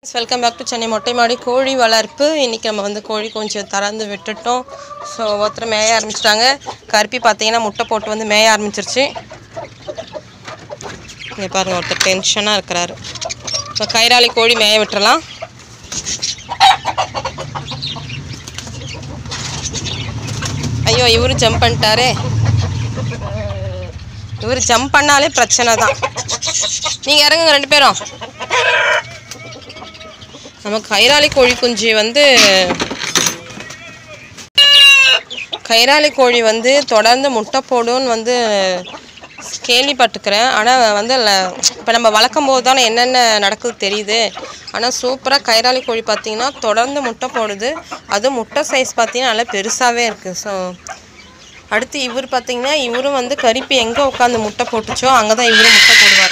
welcome back to Chennai மொட்டை மாடி கோழி வளர்ப்பு இன்றைக்கி நம்ம வந்து கோழி கொஞ்சம் திறந்து விட்டுட்டோம் ஸோ ஒருத்தர் மேய ஆரம்பிச்சிட்டாங்க கருப்பி பார்த்தீங்கன்னா முட்டை போட்டு வந்து மேய ஆரம்பிச்சிருச்சு இங்கே பாருங்கள் ஒருத்தர் டென்ஷனாக இருக்கிறாரு இப்போ கைராளி கோழி மேய விட்டுறலாம் ஐயோ இவரு ஜம்ப் பண்ணிட்டாரே இவர் ஜம்ப் பண்ணாலே பிரச்சனை தான் நீங்கள் இறங்குங்க ரெண்டு பேரும் நம்ம கைராளி கோழி குஞ்சு வந்து கைராளி கோழி வந்து தொடர்ந்து முட்டை போடும்னு வந்து கேள்விப்பட்டுக்கிறேன் ஆனால் வந்து இப்போ நம்ம வளர்க்கும் போது தானே என்னென்ன நடக்குது தெரியுது ஆனால் சூப்பராக கைராளி கோழி பார்த்தீங்கன்னா தொடர்ந்து முட்டை போடுது அது முட்டை சைஸ் பார்த்தீங்கன்னா நல்லா பெருசாகவே இருக்குது ஸோ அடுத்து இவர் பார்த்தீங்கன்னா இவரும் வந்து கரிப்பி எங்கே உட்காந்து முட்டை போட்டுச்சோ அங்கே தான் இவரும் முட்டை போடுவார்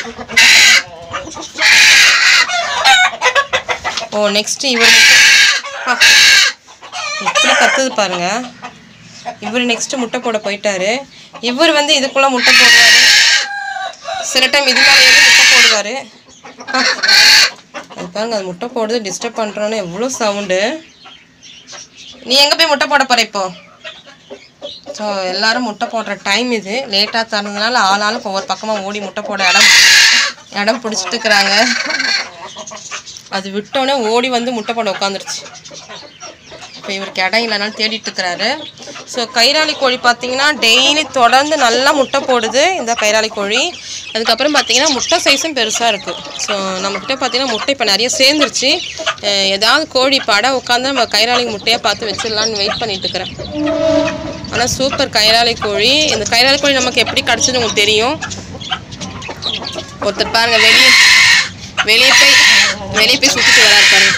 ஓ நெக்ஸ்ட் இவர் முட்டை- அப்பா, எப்படி கத்துது பாருங்க இவர் நெக்ஸ்ட் முட்டை போட போயிட்டாரு இவர் வந்து இதுக்குள்ள முட்டை போடுவாரு சில டைம் இது மேலே ஏறி முட்டை போடுவாரு அப்பா, அது பாருங்க அது முட்டை போடுறது டிஸ்டர்ப் பண்ணுறோன்னு எவ்வளோ சவுண்டு நீ எங்கே போய் முட்டை போட போற இப்போ ஸோ எல்லாரும் முட்டை போடுற டைம் இது லேட்டாக தரதுனால ஆள் ஆளுக்கு ஒவ்வொரு பக்கமாக ஓடி முட்டை போட இடம் இடம் பிடிச்சிட்டு இருக்கிறாங்க அது விட்டோன்னே ஓடி வந்து முட்டை போட உட்காந்துருச்சு இப்போ இவருக்கு இடம் இல்லைனாலும் தேடிட்டு இருக்கிறாரு ஸோ கைராளி கோழி பார்த்தீங்கன்னா டெய்லி தொடர்ந்து நல்லா முட்டை போடுது இந்த கைராளி கோழி அதுக்கப்புறம் பார்த்தீங்கன்னா முட்டை சைஸும் பெருசாக இருக்குது ஸோ நம்மக்கிட்ட பார்த்தீங்கன்னா முட்டை இப்போ நிறைய சேர்ந்துருச்சு அஹ் ஏதாவது கோழி பட உட்காந்து நம்ம கைராளி முட்டையாக பார்த்து வச்சிடலான்னு வெயிட் பண்ணிட்டு இருக்கிறேன் ஆனால் சூப்பர் கைராளி கோழி இந்த கைராளி கோழி நமக்கு எப்படி கிடச்சது உங்களுக்கு தெரியும் ஒருத்தர் பாருங்க வெளியே வெளியே போய் வெளியே போய் சுற்றிட்டு வராரு பாருங்க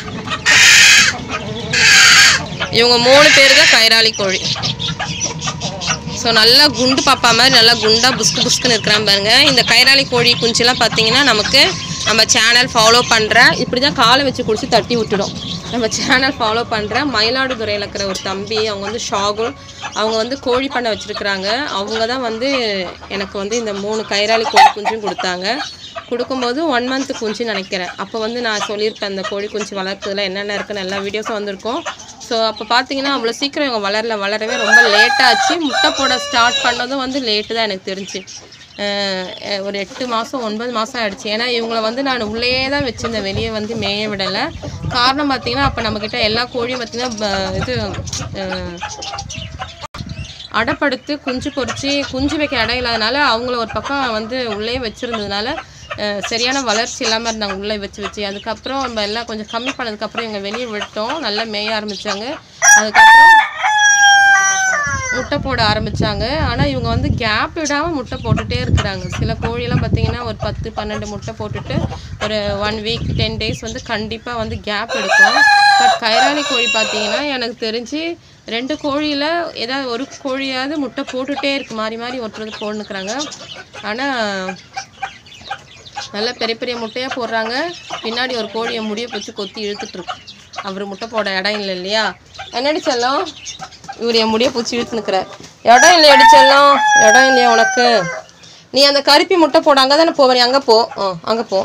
இவங்க மூணு பேர் தான் கைராளி கோழி ஸோ நல்லா குண்டு பாப்பா மாதிரி நல்லா குண்டா புஸ்கு புஸ்குன்னு இருக்கிறான் பாருங்க இந்த கைராளி கோழி குஞ்செல்லாம் பார்த்தீங்கன்னா நமக்கு நம்ம சேனல் ஃபாலோ பண்ணுற இப்படி தான் காலை வச்சு குடிச்சு தட்டி விட்டுடும் நம்ம சேனல் ஃபாலோ பண்ணுற மயிலாடுதுறையில் இருக்கிற ஒரு தம்பி அவங்க வந்து ஷாகுல் அவங்க வந்து கோழி பண்ணை வச்சுருக்குறாங்க அவங்க தான் வந்து எனக்கு வந்து இந்த மூணு கைராளி கோழி குஞ்சும் கொடுத்தாங்க கொடுக்கும்போது ஒன் மந்த் குஞ்சு நினைக்கிறேன் அப்போ வந்து நான் சொல்லியிருப்பேன் அந்த கோழி குஞ்சு வளர்க்குறதுல என்னென்ன இருக்குன்னு எல்லா வீடியோஸும் வந்திருக்கும் ஸோ அப்போ பார்த்தீங்கன்னா அவ்வளோ சீக்கிரம் இவங்க வளரல வளரவே ரொம்ப லேட்டாச்சு முட்டை போட ஸ்டார்ட் பண்ணதும் வந்து லேட்டு தான் எனக்கு தெரிஞ்சு அஹ் ஒரு எட்டு மாதம் ஒன்பது மாதம் ஆயிடுச்சு ஏன்னா இவங்களை வந்து நான் உள்ளேயே தான் வச்சுருந்தேன் வெளியே வந்து மேய விடலை காரணம் பார்த்தீங்கன்னா அப்போ நம்மக்கிட்ட எல்லா கோழியும் பார்த்தீங்கன்னா ப- இது அஹ், அடைப்படுத்து குஞ்சு பொரிச்சு குஞ்சு வைக்க இடம் இல்லாதனால அவங்கள ஒரு பக்கம் வந்து உள்ளே வச்சுருந்ததுனால அஹ், சரியான வளர்ச்சி இல்லாமல் இருந்தாங்க உள்ளே வச்சு வச்சு அதுக்கப்புறம் நம்ம எல்லாம் கொஞ்சம் கம்மி பண்ணதுக்கப்புறம் இவங்க வெளியே விட்டோம் நல்லா மேய ஆரம்பித்தாங்க அதுக்கப்புறம் முட்டை போட ஆரம்பிச்சாங்க ஆனால் இவங்க வந்து கேப் விடாமல் முட்டை போட்டுட்டே இருக்கிறாங்க சில கோழியெல்லாம் பார்த்தீங்கன்னா ஒரு பத்து பன்னெண்டு முட்டை போட்டுட்டு ஒரு ஒன் வீக் டென் டேஸ் வந்து கண்டிப்பாக வந்து கேப் எடுக்கும் பட் கைராளி கோழி பார்த்தீங்கன்னா எனக்கு தெரிஞ்சு ரெண்டு கோழியில் ஏதாவது ஒரு கோழியாவது முட்டை போட்டுட்டே இருக்கு மாறி மாறி ஒருத்தர் போட்டுக்கிறாங்க ஆனால் நல்ல பெரிய பெரிய முட்டையாக போடுறாங்க பின்னாடி ஒரு கோழியை முடிய வச்சு கொத்தி இழுத்துட்டு இருக்கு அவர் முட்டை போட இடம் இல்லை இல்லையா என்னடி செல்லம் இவர் என் முடிய பூச்சி இழுத்து நிற்கிறார் இடம் இல்லை அடி செல்லம் இடம் இல்லையா உனக்கு நீ அந்த கருப்பி முட்டை போட அங்கே தானே போவ நீ அங்கே போ ஆ அங்கே போ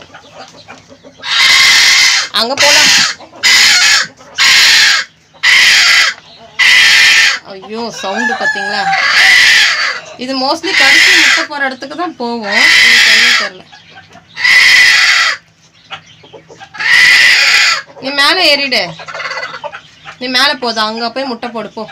அங்கே போலாம் ஐயோ சவுண்டு பார்த்தீங்களா இது மோஸ்ட்லி கருப்பி முட்டை போகிற இடத்துக்கு தான் போவோம் எனக்கு என்ன தெரியல நீ மேலே ஏறிடு நீ மேலே போதும் அங்கே போய் முட்டை போடு போ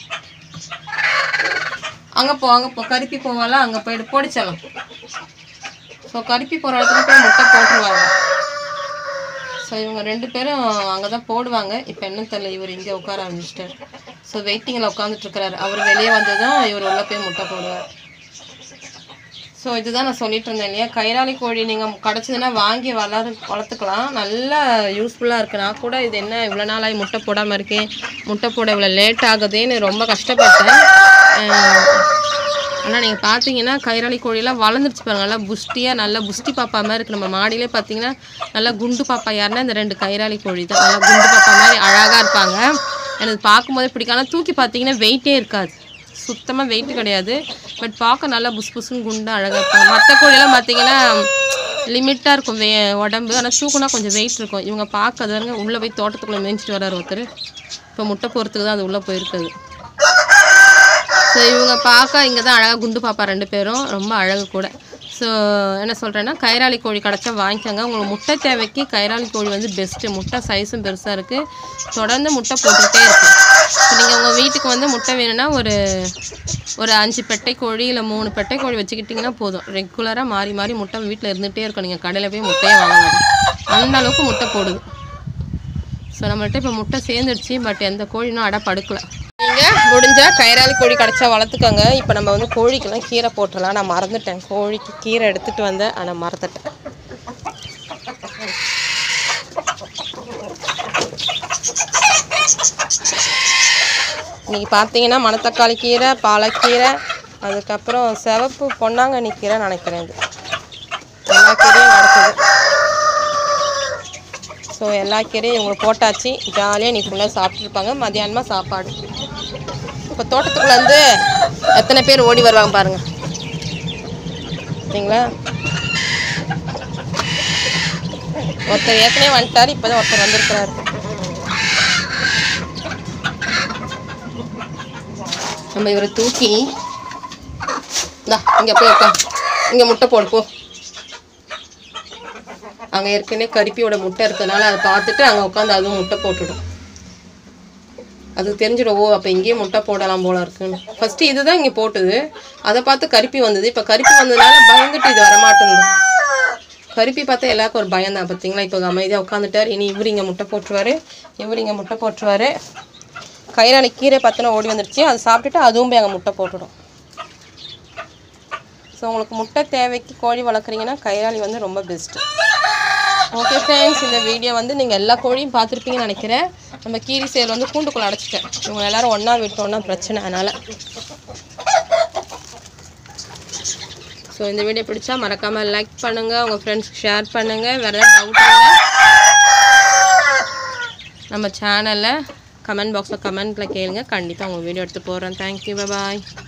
அங்கே போ அங்கே போ கருப்பி போவால அங்கே போயிட்டு போடிச்சலாம் ஸோ கருப்பி போகிற இடத்துல போய் முட்டை போட்டுருவாங்க ஸோ இவங்க ரெண்டு பேரும் அங்கே தான் போடுவாங்க இப்போ என்ன தெரியல இவர் இங்கே உட்கார ஆரம்பிச்சிட்டார் ஸோ வெயிட்டிங்கில் உட்காந்துட்டு இருக்கிறாரு அவர் வெளியே வந்ததும் இவர் உள்ள போய் முட்டை போடுவார் ஸோ இதுதான் நான் சொல்லிட்டு இருந்தேன் இல்லையா கைராளி கோழி நீங்கள் கிடச்சதுன்னா வாங்கி வளர வளர்த்துக்கலாம் நல்லா யூஸ்ஃபுல்லாக இருக்கு நான் கூட இது என்ன இவ்வளோ நாளாகி முட்டை போடாமல் இருக்கேன் முட்டை போட இவ்வளோ லேட் ஆகுதுன்னு ரொம்ப கஷ்டப்பட்டேன் ஆனால் நீங்கள் பார்த்தீங்கன்னா கைராளி கோழியெல்லாம் வளர்ந்துருச்சு பாருங்க நல்லா புஷ்டியாக நல்லா புஷ்டி பாப்பா மாதிரி இருக்குது நம்ம மாடியிலே பார்த்தீங்கன்னா நல்லா குண்டு பாப்பா யாருன்னா இந்த ரெண்டு கைராளி கோழி தான் நல்லா குண்டு பாப்பா மாதிரி அழகாக இருப்பாங்க எனக்கு பார்க்கும்போதே பிடிக்கும் ஆனால் தூக்கி பார்த்தீங்கன்னா வெயிட்டே இருக்காது சுத்தமாக வெயிட் கிடையாது பட் பார்க்க நல்லா புஸ் புஸ்ன்னு குண்டு அழகாக இருப்பாங்க மற்ற கோழியெல்லாம் பார்த்தீங்கன்னா லிமிட்டாக இருக்கும் வே உடம்பு ஆனால் தூக்குனா கொஞ்சம் வெயிட் இருக்கும் இவங்க பார்க்க பாருங்க உள்ளே போய் தோட்டத்துக்குள்ளே மேய்ச்சிட்டு வராரு ஒருத்தர் இப்போ முட்டை போகிறதுக்கு தான் அது உள்ளே போயிருக்குது ஸோ இவங்க பார்க்க இங்கே தான் அழகாக குண்டு பாப்பா ரெண்டு பேரும் ரொம்ப அழகு கூட ஸோ என்ன சொல்கிறேன்னா கைராளி கோழி கிடச்சா வாங்கிக்கோங்க உங்களுக்கு முட்டை தேவைக்கு கைராளி கோழி வந்து பெஸ்ட்டு முட்டை சைஸும் பெருசாக இருக்குது தொடர்ந்து முட்டை போட்டுகிட்டே இருக்கு ஸோ நீங்கள் உங்கள் வீட்டுக்கு வந்து முட்டை வேணும்னா ஒரு ஒரு அஞ்சு பெட்டை கோழி இல்லை மூணு பெட்டை கோழி வச்சுக்கிட்டிங்கன்னா போதும் ரெகுலராக மாறி மாறி முட்டை வீட்டில் இருந்துகிட்டே இருக்கும் நீங்கள் கடையில் போய் முட்டையே வாங்க வேண்டாம் அந்த அளவுக்கு முட்டை போடுது ஸோ நம்மள்ட்ட இப்போ முட்டை சேர்ந்துடுச்சு பட் எந்த கோழினும் அடை படுக்கல நீங்கள் முடிஞ்சா கைராளி கோழி கிடச்சா வளர்த்துக்கோங்க இப்போ நம்ம வந்து கோழிக்கெல்லாம் கீரை போட்டுடலாம் நான் மறந்துட்டேன் கோழிக்கு கீரை எடுத்துகிட்டு வந்தேன் ஆனால் மறந்துட்டேன் இன்னைக்கு பார்த்தீங்கன்னா மணத்தக்காளி கீரை பாலக்கீரை அதுக்கப்புறம் சிவப்பு பொன்னாங்கண்ணி கீரை நினைக்கிறேன் இது எல்லா கீரையும் கிடக்குது ஸோ எல்லா கீரையும் இவங்க போட்டாச்சு ஜாலியாக நீ ஃபுல்லாக சாப்பிட்ருப்பாங்க மதியானமாக சாப்பாடு இப்போ தோட்டத்துக்குள்ள வந்து எத்தனை பேர் ஓடி வருவாங்க பாருங்க சரிங்களா ஒருத்தர் ஏற்கனவே வந்துட்டார் இப்போ தான் ஒருத்தர் வந்திருக்கிறாரு நம்ம இவரை தூக்கி இந்தா இங்கே போய் உட்கா இங்கே முட்டை போடு போ அங்கே ஏற்கனவே கருப்பியோட முட்டை இருக்கிறதுனால அதை பார்த்துட்டு அங்கே உட்காந்து அதுவும் முட்டை போட்டுடும் அது தெரிஞ்சிடும் ஓ அப்போ இங்கேயே முட்டை போடலாம் போல இருக்குன்னு ஃபஸ்ட்டு இதுதான் இங்கே போட்டுது அதை பார்த்து கருப்பி வந்தது இப்போ கருப்பி வந்ததுனால பயந்துட்டு இது வரமாட்டேங்குது கருப்பி பார்த்தா எல்லாருக்கும் ஒரு பயம் தான் பார்த்தீங்களா இப்போ அமைதியாக உட்காந்துட்டார் இனி இவர் இங்கே முட்டை போட்டுருவாரு இவர் இங்கே முட்டை போட்டுருவாரு கைராணி கீரை பார்த்தோன்னா ஓடி வந்துருச்சு அதை சாப்பிட்டுட்டு அதுவும் போய் அங்கே முட்டை போட்டுடும் ஸோ உங்களுக்கு முட்டை தேவைக்கு கோழி வளர்க்குறீங்கன்னா கைராளி வந்து ரொம்ப பெஸ்ட்டு ஓகே ஃப்ரெண்ட்ஸ் இந்த வீடியோ வந்து நீங்கள் எல்லா கோழியும் பார்த்துருப்பீங்கன்னு நினைக்கிறேன் நம்ம கீரி சேர் வந்து கூண்டுக்குள்ளே அடைச்சிட்டேன் இவங்க எல்லாரும் ஒன்றா விட்டோம்னா பிரச்சனை அதனால் ஸோ இந்த வீடியோ பிடிச்சா மறக்காமல் லைக் பண்ணுங்கள் உங்கள் ஃப்ரெண்ட்ஸ்க்கு ஷேர் பண்ணுங்கள் வேறு ஏதாவது டவுட் இருந்தால் நம்ம சேனலில் கமெண்ட் பாக்ஸில் கமெண்ட்டில் கேளுங்க கண்டிப்பாக உங்கள் வீடியோ எடுத்து போடுறேன் தேங்க்யூ பாய்